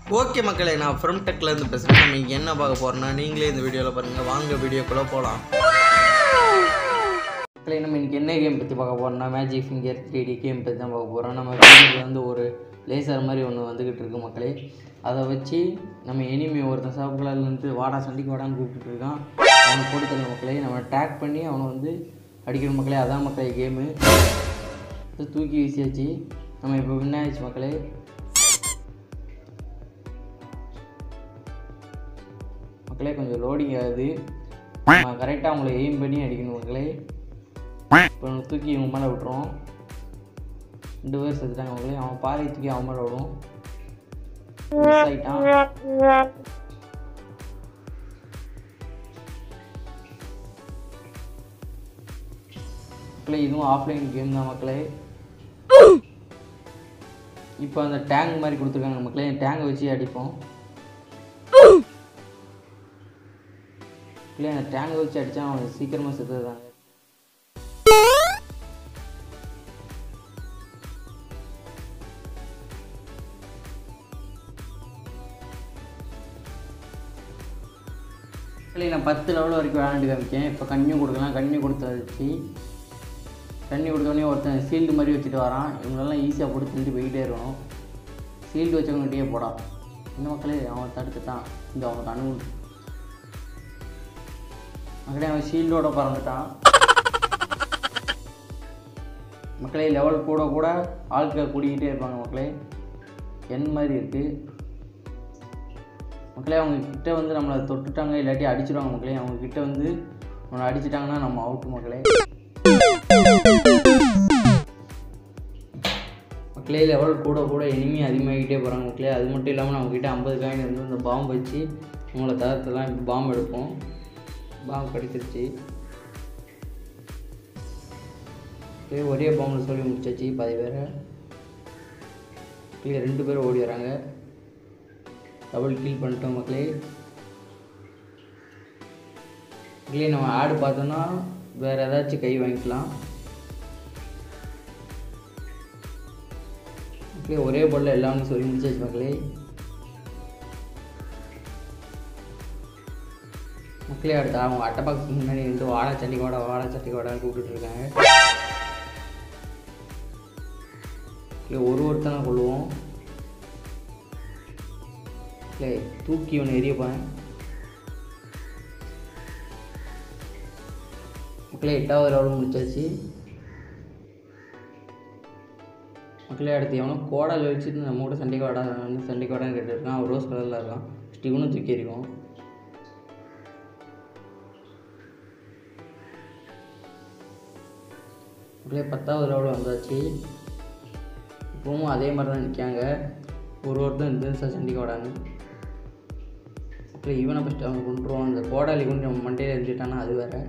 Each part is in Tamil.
ஓகே மக்களே நான் ஃப்ரம் டெக்லேருந்து பேசுகிறேன் நம்ம இங்கே என்ன பார்க்க போகிறோம்னா நீங்களே இந்த வீடியோவில் பாருங்கள் வாங்க வீடியோக்குள்ளே போகலாம் மக்களே நம்ம இன்றைக்கி என்ன கேம் பற்றி பார்க்க போகிறோம்னா magic finger three D game பற்றி தான் பார்க்க போகிறோம் நம்ம வீட்டில் வந்து ஒரு லேசர் மாதிரி ஒன்று வந்துக்கிட்டு இருக்கு மக்களே அதை வச்சு நம்ம எனிமி ஒருத்தன் சாப்பு கலர்லேருந்து வாடா சண்டிக்கு வாடான்னு கூப்பிட்டுட்டு இருக்கான் அவனை போட்டு தள்ள மக்களே நம்ம டேக் பண்ணி அவனை வந்து அடிக்கிற மக்களே அதான் மக்களே கேமு தூக்கி வீசியாச்சு நம்ம இப்போ வின் ஆயிடுச்சு மக்களே மக்களே கொஞ்சம் லோடிங் ஆகுது நம்ம கரெக்டாக அவங்கள எய்ம் பண்ணி அடிக்கணும் மக்களே இப்போ நம்ம தூக்கி இவங்க மேலே விட்டுருவோம் ரெண்டு பேர் செத்துட்டாங்க மக்களே அவன் பாறை தூக்கி அவன் மேலே விடுவோம் மிஸ் ஆகிட்டான் மக்களே இதுவும் ஆஃப்லைன் கேம் தான் மக்களே இப்போ அந்த டேங்க் மாதிரி கொடுத்துருக்காங்க மக்களே டேங்கை வச்சு அடிப்போம் இல்லை அந்த டேங்கை வச்சு அடித்தா அவன் சீக்கிரமாக செத்துதாங்க இல்லை நான் பத்து லெவல் வரைக்கும் விளையாண்டு காமிக்கேன் இப்போ கன்னியூ கொடுக்கலாம் கன்னியூ கொடுத்தாச்சு தண்ணி கொடுத்தோடனே ஒருத்தன் சீல்டு மாதிரி வச்சுட்டு வரான் இவங்களெல்லாம் ஈஸியாக போட்டு திண்டு போய்கிட்டே இருக்கணும் சீல்டு வச்சவங்ககிட்டயே போடா இந்த மக்களே அவன் தடுத்துட்டான் இந்த அவனுக்கு அணு மக்களே அவன் ஷீல்டோட பறந்துட்டான் மக்களே லெவல் கூட கூட ஆட்கள் கூடிக்கிட்டே இருப்பாங்க மக்களே என் மாதிரி இருக்குது மக்களே அவங்க கிட்ட வந்து நம்மளை தொட்டுட்டாங்க இல்லாட்டி அடிச்சிடுவாங்க மக்களே அவங்க கிட்ட வந்து நம்மளை அடிச்சிட்டாங்கன்னா நம்ம அவுட்டு மக்களே மக்களே லெவல் கூட கூட இனிமே அதிகமாகிட்டே போகிறாங்க மக்களே அது மட்டும் இல்லாமல் நம்மக்கிட்ட ஐம்பது காயின் இருந்து இந்த பாம்பு வச்சு உங்களை தகர்த்தெல்லாம் இப்போ பாம்பு எடுப்போம் பாம்பு கடிச்சிருச்சு அப்படியே ஒரே பாம்பில் சொல்லி முடிச்சாச்சு பாதி பேரை கீழே ரெண்டு பேரும் ஓடி வராங்க டபுள் கில் பண்ணிட்டோம் மக்களே மக்களே நம்ம ஆடு பார்த்தோன்னா வேறு ஏதாச்சும் கை வாங்கிக்கலாம் மக்களே ஒரே பாலில் எல்லாமே சொல்லி முடிச்சாச்சு மக்களே மக்களே அடுத்து அவங்க அட்டை பாக்ஸ் முன்னாடி வந்து வாடா சட்டி வாடா வாடா சட்டி வாடான்னு கூப்பிட்டுட்டு இருக்காங்க இல்லை ஒரு ஒருத்தனை கொள்ளுவோம் இல்லை தூக்கி ஒன்று எரியப்பான் மக்களே எட்டாவது லெவல் முடிச்சாச்சு மக்களே அடுத்து எவனோ கோடால் வச்சுட்டு நம்ம கூட சண்டைக்கு வாடா சண்டைக்கு வாடான்னு கேட்டுருக்கான் அவன் ரோஸ் கலரில் இருக்கான் ஸ்டிவனும் தூக்கி எறிவோம் அப்படியே பத்தாவது லெவலில் வந்தாச்சு இப்போவும் அதே மாதிரி தான் நிற்காங்க ஒரு ஒருத்தன் இந்த சார் சண்டிக்கு வாடான்னு அப்படியே இவனை ஃபஸ்ட்டு அவன் கொண்டுருவான் அந்த கோடாலி கொண்டு நம்ம மண்டையில் இருந்துட்டானா அது வேறு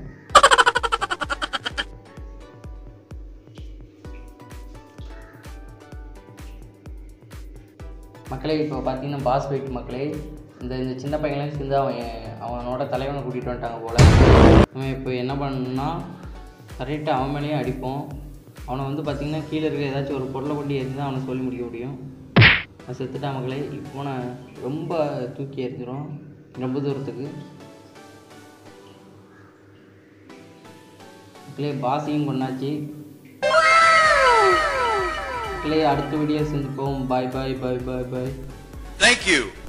மக்களே இப்போ பார்த்தீங்கன்னா பாஸ் வெயிட் மக்களே இந்த இந்த சின்ன பையன்லாம் சேர்ந்து அவன் அவனோட தலைவனை கூட்டிகிட்டு வந்துட்டாங்க போல் அவன் இப்போ என்ன பண்ணணும்னா கரெக்டாக அவன் மேலேயும் அடிப்போம் அவனை வந்து பார்த்திங்கன்னா கீழே இருக்க ஏதாச்சும் ஒரு பொருளை கொண்டு எரிஞ்சு அவனை சொல்லி முடிக்க முடியும் அவன் செத்துட்டான் மக்களே இப்போ நான் ரொம்ப தூக்கி எறிஞ்சிரும் ரொம்ப தூரத்துக்கு மக்களே பாஸையும் பண்ணாச்சு மக்களே அடுத்த வீடியோ செஞ்சு போவோம் பாய் பாய் பாய் பாய் பாய் Thank you.